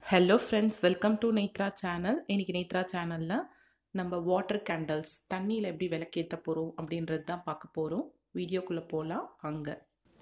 hello friends welcome to Netra channel இன்னைக்கு நேத்ரா சேனலில் நம்ம வாட்டர் கேண்டல்ஸ் தண்ணியில் எப்படி விளக்கேற்ற போகிறோம் அப்படின்றது தான் பார்க்க போகிறோம் வீடியோக்குள்ளே போகலாம் அங்கே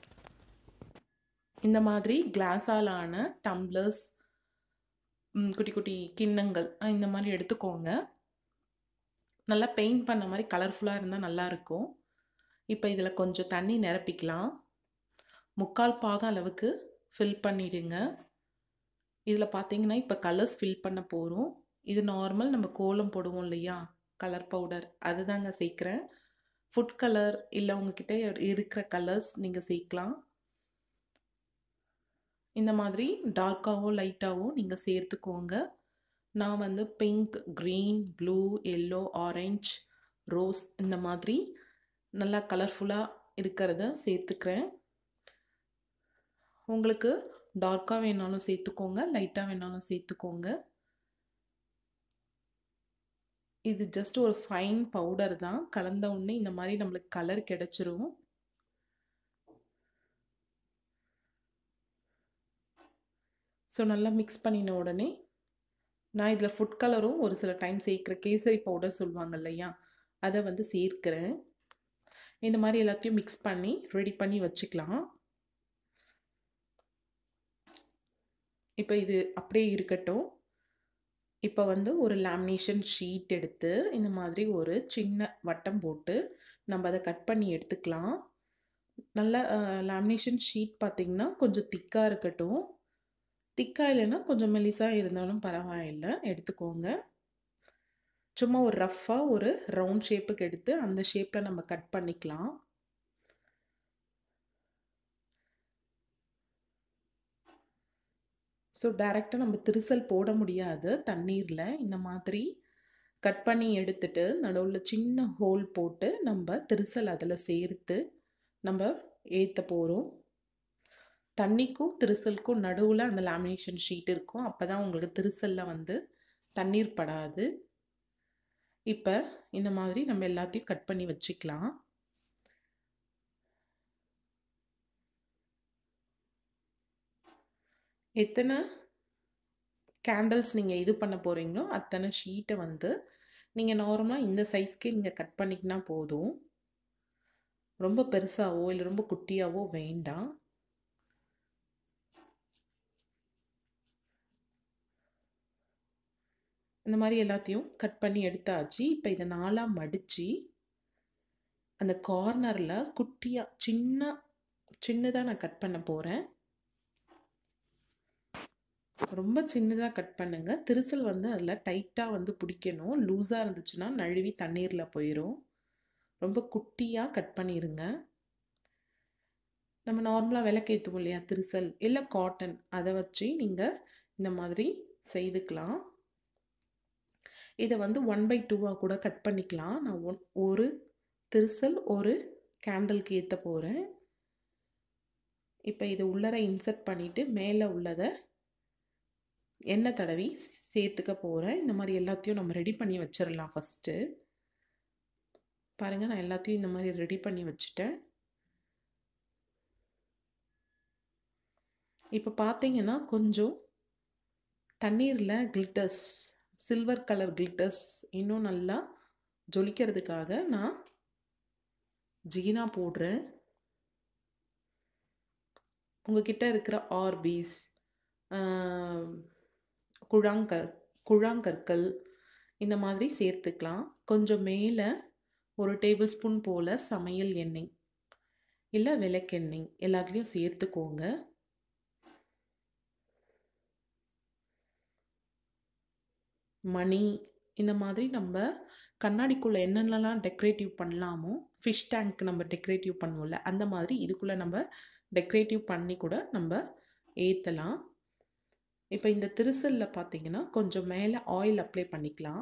இந்த மாதிரி கிளாஸால் ஆன டம்ளர்ஸ் ம், குட்டி குட்டி கிண்ணங்கள் அஹ், இந்த மாதிரி எடுத்துக்கோங்க நல்லா பெயிண்ட் பண்ண மாதிரி கலர்ஃபுல்லாக இருந்தால் நல்லாயிருக்கும் இப்போ இதில் கொஞ்சம் தண்ணி நிரப்பிக்கலாம் முக்கால் பாகம் அளவுக்கு ஃபில் பண்ணிடுங்க இதில் பார்த்தீங்கன்னா இப்போ கலர்ஸ் ஃபில் பண்ண போகிறோம் இது நார்மல் நம்ம கோலம் போடுவோம் இல்லையா கலர் பவுடர் அதுதாங்க சேர்க்குறேன் ஃபுட் கலர் இல்லை உங்ககிட்ட இருக்கிற கலர்ஸ் நீங்கள் சேர்க்கலாம் இந்த மாதிரி டார்க்காவோ லைட்டாவோ நீங்கள் சேர்த்துக்கோங்க நான் வந்து pink green blue yellow orange rose இந்த மாதிரி நல்லா கலர்ஃபுல்லாக இருக்கிறத சேர்த்துக்கிறேன் உங்களுக்கு டார்க்காக வேணாலும் சேர்த்துக்கோங்க லைட்டாக வேணாலும் சேர்த்துக்கோங்க இது ஜஸ்ட் ஒரு ஃபைன் பவுடர் தான் கலந்த உடனே இந்த மாதிரி நம்மளுக்கு கலர் கிடைச்சிரும் ஸோ நல்லா மிக்ஸ் பண்ணின உடனே நான் இதில் ஃபுட் கலரும் ஒரு சில டைம் சேர்க்குற கேசரி பவுடர் சொல்லுவாங்க இல்லையா அதை வந்து சேர்க்கிறேன் இந்த மாதிரி எல்லாத்தையும் மிக்ஸ் பண்ணி ரெடி பண்ணி வச்சுக்கலாம் இப்போ இது அப்படியே இருக்கட்டும் இப்போ வந்து ஒரு லேமினேஷன் ஷீட் எடுத்து இந்த மாதிரி ஒரு சின்ன வட்டம் போட்டு நம்ம அதை கட் பண்ணி எடுத்துக்கலாம் நல்ல லேமினேஷன் ஷீட் பார்த்திங்கன்னா கொஞ்சம் திக்காக இருக்கட்டும் திக்காக இல்லைன்னா கொஞ்சம் மெலிசாக இருந்தாலும் பரவாயில்லை எடுத்துக்கோங்க சும்மா ஒரு ரஃப்பாக ஒரு ரவுண்ட் ஷேப்புக்கு எடுத்து அந்த ஷேப்பில் நம்ம கட் பண்ணிக்கலாம் ஸோ டைரெக்டாக நம்ம திரிசல் போட முடியாது தண்ணீரில் இந்த மாதிரி கட் பண்ணி எடுத்துட்டு நடுவில் சின்ன ஹோல் போட்டு நம்ம திரிசல் அதில் சேர்த்து நம்ம ஏற்ற போகிறோம் தண்ணிக்கும் திரிசலுக்கும் நடுவில் அந்த லேமினேஷன் ஷீட் இருக்கும் அப்போ தான் உங்களுக்கு திரிசலில் வந்து தண்ணீர் படாது இப்போ இந்த மாதிரி நம்ம எல்லாத்தையும் கட் பண்ணி வச்சுக்கலாம் எத்தனை கேண்டில்ஸ் நீங்கள் இது பண்ண போகிறீங்களோ அத்தனை ஷீட்டை வந்து நீங்கள் நார்மலாக இந்த சைஸ்க்கே நீங்கள் கட் பண்ணிக்கினா போதும் ரொம்ப பெருசாகவோ இல்லை ரொம்ப குட்டியாகவோ வேண்டாம் இந்த மாதிரி எல்லாத்தையும் கட் பண்ணி எடுத்தாச்சு இப்போ இதை நாலாக மடித்து அந்த கார்னரில் குட்டியாக சின்ன சின்னதாக நான் கட் பண்ண போகிறேன் ரொம்ப சின்னதாக கட் பண்ணுங்க திரிசல் வந்து அதில் டைட்டாக வந்து பிடிக்கணும் லூஸாக இருந்துச்சுன்னா நழுவி தண்ணீரில் போயிடும் ரொம்ப குட்டியாக கட் பண்ணிடுங்க நம்ம நார்மலாக விளக்கேற்றுவோம் இல்லையா திரிசல் இல்லை காட்டன் அதை வச்சு நீங்கள் இந்த மாதிரி செய்துக்கலாம் இதை வந்து ஒன் பை டூவாக கூட கட் பண்ணிக்கலாம் நான் ஒன் ஒரு திரிசல் ஒரு கேண்டலுக்கு ஏற்ற போகிறேன் இப்போ இதை உள்ளர இன்சர்ட் பண்ணிவிட்டு மேலே உள்ளதை எண்ணெய் தடவி சேர்த்துக்க போகிறேன் இந்த மாதிரி எல்லாத்தையும் நம்ம ரெடி பண்ணி வச்சிடலாம் ஃபஸ்ட்டு பாருங்கள் நான் எல்லாத்தையும் இந்த மாதிரி ரெடி பண்ணி வச்சுட்டேன் இப்போ பார்த்தீங்கன்னா கொஞ்சம் தண்ணீரில் கிளிட்டர்ஸ் சில்வர் கலர் கிளிட்டர்ஸ் இன்னும் நல்லா ஜொலிக்கிறதுக்காக நான் ஜீனா போடுறேன் உங்ககிட்ட இருக்கிற ஆர்பீஸ் குழாங்கற் குழாங்கற்கள் இந்த மாதிரி சேர்த்துக்கலாம் கொஞ்சம் மேலே ஒரு டேபிள் ஸ்பூன் போல் சமையல் எண்ணெய் இல்லை விளக்கெண்ணெய் எல்லாத்துலேயும் சேர்த்துக்கோங்க மணி இந்த மாதிரி நம்ம கண்ணாடிக்குள்ளே என்னென்னலாம் டெக்கரேட்டிவ் பண்ணலாமோ ஃபிஷ் டேங்க் நம்ம டெக்கரேட்டிவ் பண்ணுவோம்ல அந்த மாதிரி இதுக்குள்ளே நம்ம டெக்கரேட்டிவ் பண்ணி கூட நம்ம ஏற்றலாம் இப்போ இந்த திரிசலில் பார்த்தீங்கன்னா கொஞ்சம் மேலே ஆயில் அப்ளை பண்ணிக்கலாம்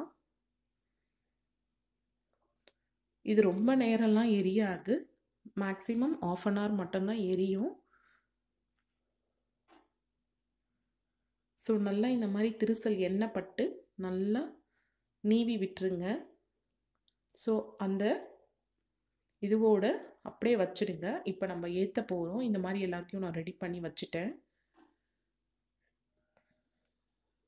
இது ரொம்ப நேரம்லாம் எரியாது மேக்ஸிமம் ஆஃப் அன் ஹவர் மட்டும்தான் எரியும் ஸோ நல்லா இந்த மாதிரி திரிசல் எண்ணெய் பட்டு நல்லா நீவி விட்டுருங்க ஸோ அந்த இதுவோட அப்படியே வச்சுடுங்க இப்போ நம்ம ஏற்ற போகிறோம் இந்த மாதிரி எல்லாத்தையும் நான் ரெடி பண்ணி வச்சுட்டேன்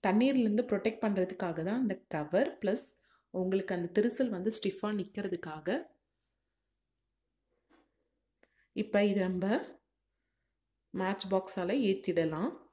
தண்ணீர்லேருந்து ப்ரொடெக்ட் பண்ணுறதுக்காக தான் இந்த கவர் ப்ளஸ் உங்களுக்கு அந்த திரிசல் வந்து ஸ்டிஃபாக நிற்கிறதுக்காக இப்போ இதை நம்ம மேட்ச் பாக்ஸால் ஏற்றிடலாம்